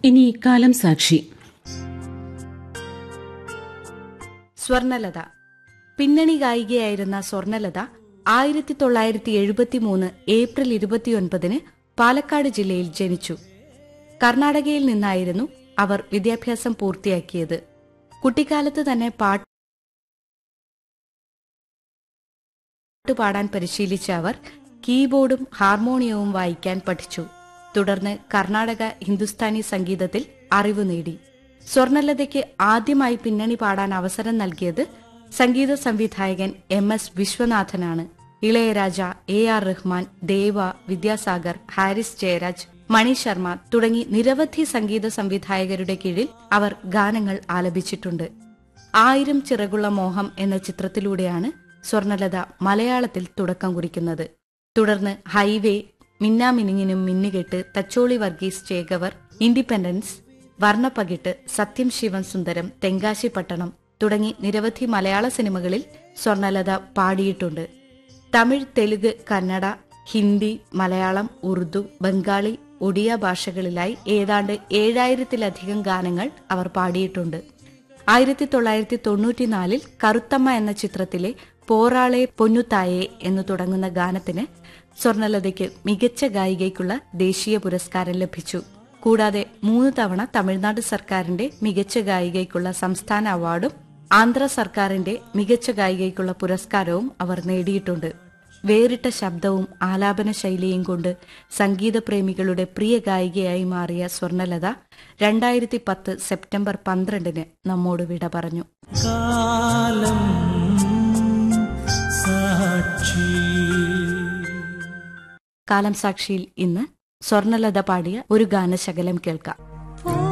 ഇനി കാലം സാക്ഷി സ്വർണലത പിന്നണി ഗായികയായിരുന്ന സ്വർണലത ആയിരത്തി തൊള്ളായിരത്തി എഴുപത്തി മൂന്ന് ഏപ്രിൽ ഇരുപത്തിയൊൻപതിന് പാലക്കാട് ജില്ലയിൽ ജനിച്ചു കർണാടകയിൽ നിന്നായിരുന്നു അവർ വിദ്യാഭ്യാസം പൂർത്തിയാക്കിയത് കുട്ടിക്കാലത്ത് തന്നെ പാട്ട് പാടാൻ പരിശീലിച്ച അവർ കീബോർഡും ഹാർമോണിയവും വായിക്കാൻ പഠിച്ചു തുടർന്ന് കർണാടക ഹിന്ദുസ്ഥാനി സംഗീതത്തിൽ അറിവ് നേടി സ്വർണലതയ്ക്ക് ആദ്യമായി പിന്നണി പാടാൻ അവസരം നൽകിയത് സംഗീത സംവിധായകൻ എം എസ് വിശ്വനാഥനാണ് Ilaiyaraaja A R Rahman Deva Vidyasagar Harris Jayaraj Mani Sharma തുടങ്ങി നിരവധി സംഗീത സംവിധായകരുടെ കീഴിൽ അവർ ഗാനങ്ങൾ ആലപിച്ചിട്ടുണ്ട് ആയിരം ചിറകുള്ള മോഹം എന്ന ചിത്രത്തിലൂടെയാണ് സ്വർണലത മലയാളത്തിൽ തുടക്കം കുറിക്കുന്നത് തുടർന്ന് ഹൈവേ മിന്നാമിനിങ്ങിനും മിന്നുകെട്ട് തച്ചോളി വർഗീസ് ചേകവർ ഇൻഡിപെൻഡൻസ് വർണ്ണപ്പകിട്ട് സത്യം ശിവൻ സുന്ദരം തെങ്കാശി പട്ടണം തുടങ്ങി നിരവധി മലയാള സിനിമകളിൽ സ്വർണലത പാടിയിട്ടുണ്ട് തമിഴ് തെലുഗ് കന്നഡ ഹിന്ദി മലയാളം ഉറുദു ബംഗാളി ഒഡിയ ഭാഷകളിലായി ഏതാണ്ട് ഏഴായിരത്തിലധികം ഗാനങ്ങൾ അവർ പാടിയിട്ടുണ്ട് ആയിരത്തി തൊള്ളായിരത്തി തൊണ്ണൂറ്റിനാലിൽ കറുത്തമ്മ എന്ന ചിത്രത്തിലെ പോറാളെ പൊന്നുതായെ എന്ന് തുടങ്ങുന്ന ഗാനത്തിന് സ്വർണലതയ്ക്ക് മികച്ച ഗായികയ്ക്കുള്ള ദേശീയ പുരസ്കാരം ലഭിച്ചു കൂടാതെ മൂന്ന് തവണ തമിഴ്നാട് സർക്കാരിന്റെ മികച്ച ഗായികയ്ക്കുള്ള സംസ്ഥാന അവാർഡും ആന്ധ്ര സർക്കാരിന്റെ മികച്ച ഗായികയ്ക്കുള്ള പുരസ്കാരവും അവർ നേടിയിട്ടുണ്ട് വേറിട്ട ശബ്ദവും ആലാപന ശൈലിയും കൊണ്ട് സംഗീതപ്രേമികളുടെ പ്രിയ ഗായികയായി മാറിയ സ്വർണലത രണ്ടായിരത്തി പത്ത് സെപ്റ്റംബർ പന്ത്രണ്ടിന് നമ്മോട് വിട പറഞ്ഞു കാലം സാക്ഷി കാലം സാക്ഷിയിൽ ഇന്ന് സ്വർണലത പാടിയ ഒരു ഗാനശകലം കേൾക്കാം